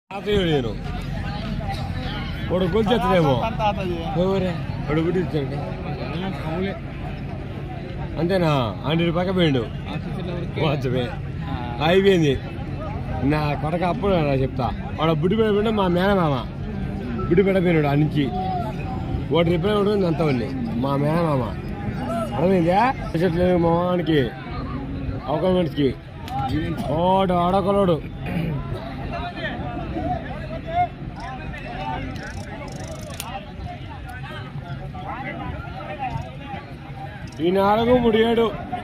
తాతయ్య నేను వాడు గొంతెత్తలేమో ఎవరే వాడు గుడి ఇచ్చాడు అంతేనా హండ్రెడ్ పక్క పోయిండు వచ్చే అయిపోయింది నా కొడక అప్పుడు నా చెప్తా వాడు బుడ్డి పెడిపోయిండు మా మేనమామ బుడ్డి పెడపోయినాడు ఆ నుంచి వాడు రిపేర్ ఉంటుంది అంతవల్లి మా మేనమామ అర్థమైందా చెట్లు మా మామానికి అవకాశం మనిషికి వాడు ఆడొకలోడు ఈ నాలుగు ముడియాడు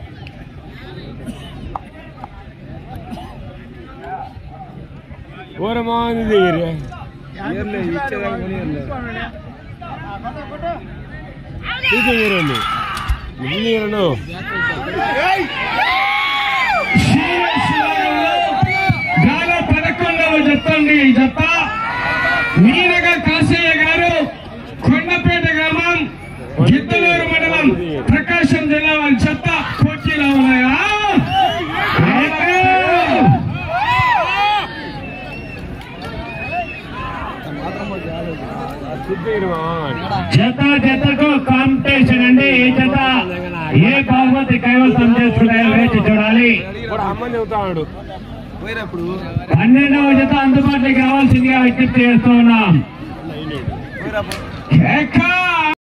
ఓరమా దగ్గర తీసేయరండి నీరను గాల పదకొండవ జతండి ఈ జత మీనగ కాశయ్య గారు కొండపేట గ్రామం గిద్దలూరు మండలం ప్రకాశం జిల్లా వారి చెత్త పోటీలో ఉన్నాయా జత జతకు కాంపిటీషన్ అండి ఈ జత ఏ బహుమతి కైవసం చేసుకున్నాయో వేచి చూడాలి కూడా అమ్మని చెబుతాడు పన్నెండవ జత అందుబాటులోకి రావాల్సిందిగా విజ్ఞప్తి చేస్తూ ఉన్నాం ఏకా